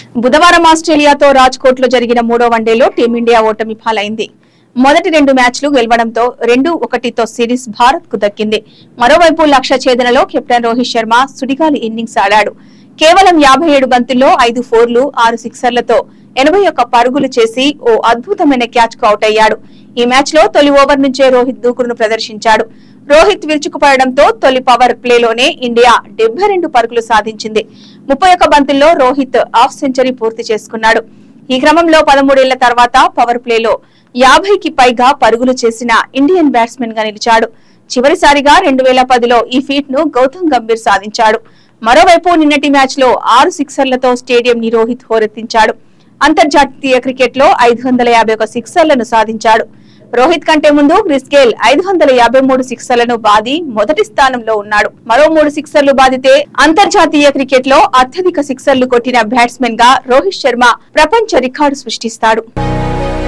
బుధవారం ఆస్ట్రేలియాతో రాజ్కోట్ లో జరిగిన మూడో వన్డేలో టీమిండియా ఓటమి పాలైంది మొదటి రెండు మ్యాచ్లు గెలవడంతో రెండు ఒకటితో సిరీస్ భారత్ కు దక్కింది మరోవైపు లక్ష్య ఛేదనలో కెప్టెన్ రోహిత్ శర్మ సుడిగాలి ఇన్నింగ్స్ ఆడాడు కేవలం యాభై ఏడు బంతుల్లో ఐదు ఫోర్లు ఆరు సిక్సర్లతో ఎనభై ఒక్క పరుగులు చేసి ఓ అద్భుతమైన క్యాచ్ కు అవుట్ అయ్యాడు ఈ మ్యాచ్ లో తొలి ఓవర్ నుంచే రోహిత్ దూకుడును ప్రదర్శించాడు రోహిత్ విరుచుకుపడడంతో తొలి పవర్ ప్లేలోనే ఇండియా డెబ్బై రెండు పరుగులు సాధించింది ముప్పై ఒక్క బంతుల్లో రోహిత్ హాఫ్ సెంచరీ పూర్తి చేసుకున్నాడు ఈ క్రమంలో పదమూడేళ్ల తర్వాత పవర్ ప్లేలో యాభైకి పైగా పరుగులు చేసిన ఇండియన్ బ్యాట్స్మెన్ గా నిలిచాడు చివరిసారిగా రెండు వేల పదిలో ఈ ఫీట్ ను గౌతమ్ గంభీర్ సాధించాడు మరోవైపు నిన్నటి మ్యాచ్ లో ఆరు సిక్సర్లతో స్టేడియం ని రోహిత్ హోరెత్తించాడు అంతర్జాతీయ క్రికెట్ లో ఐదు వందల యాభై ఒక సిక్సర్లను సాధించాడు రోహిత్ కంటే ముందు క్రిస్ గేల్ ఐదు వందల యాభై మూడు సిక్సర్లను బాది మొదటి స్థానంలో ఉన్నాడు మరో మూడు సిక్సర్లు బాదితే అంతర్జాతీయ క్రికెట్ లో అత్యధిక సిక్సర్లు కొట్టిన బ్యాట్స్మెన్ గా రోహిత్ శర్మ ప్రపంచ రికార్డు సృష్టిస్తాడు